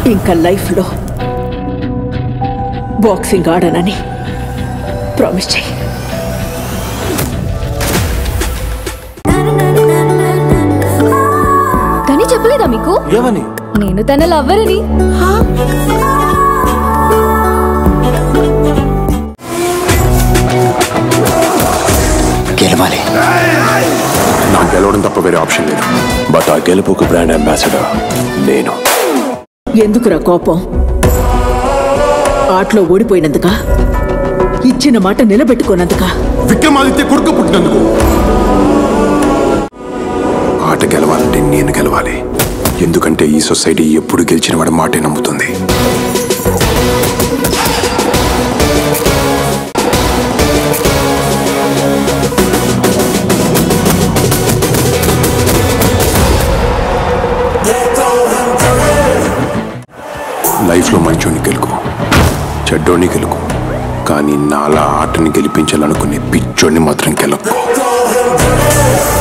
ఇంకా లైఫ్లో boxing ఆడనని promise చెయ్యి కానీ చెప్పలేదా మీకు ఏమని నేను తన లవ్వరని గెలవాలి నాకు గెలవడం తప్ప వేరే ఆప్షన్ లేదు బట్ ఆ గెలుపుకు బ్రాండ్ అంబాసిడర్ నేను ఎందుకురా కోపం ఆటలో ఓడిపోయినందుక ఇచ్చిన మాట నిలబెట్టుకోనందుక విక్రమాదిత్య కొడుకు పుట్టినందుకు ఆట గెలవాలంటే నేను గెలవాలి ఎందుకంటే ఈ సొసైటీ ఎప్పుడు గెలిచిన వాడి మాటే నమ్ముతుంది లైఫ్లో మంచోని గెలుకు చెడ్డోని గెలుకు కానీ నాలా ఆటని గెలిపించాలనుకునే పిచ్చోడిని మాత్రం గెలక్కు